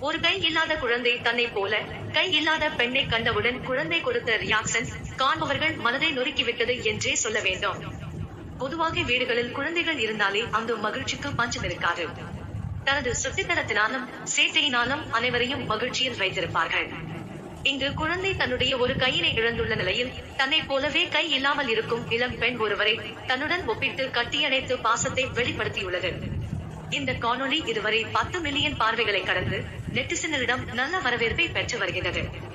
ஒரு கை இல்லாத குழந்தை தன்னை போல கை இல்லாத பெண்ணை கண்டவுடன் குழந்தை கொடுத்த ரியாக்சன் காண்பவர்கள் மனதை நொறுக்கிவிட்டது என்றே சொல்ல வேண்டும் பொதுவாக வீடுகளில் குழந்தைகள் இருந்தாலே அங்கு மகிழ்ச்சிக்கு பஞ்சம் இருக்காது தனது சுட்டித்தனத்தினாலும் சேட்டையினாலும் அனைவரையும் மகிழ்ச்சியில் வைத்திருப்பார்கள் இங்கு குழந்தை தன்னுடைய ஒரு கையினை இழந்துள்ள நிலையில் தன்னை போலவே கை இல்லாமல் இருக்கும் இளம் பெண் ஒருவரை தன்னுடன் ஒப்பிட்டு கட்டியணைத்து பாசத்தை வெளிப்படுத்தியுள்ளது இந்த காணொளி இதுவரை பத்து மில்லியன் பார்வைகளை கடந்து நெட்டிசன்களிடம் நல்ல வரவேற்பை பெற்று வருகிறது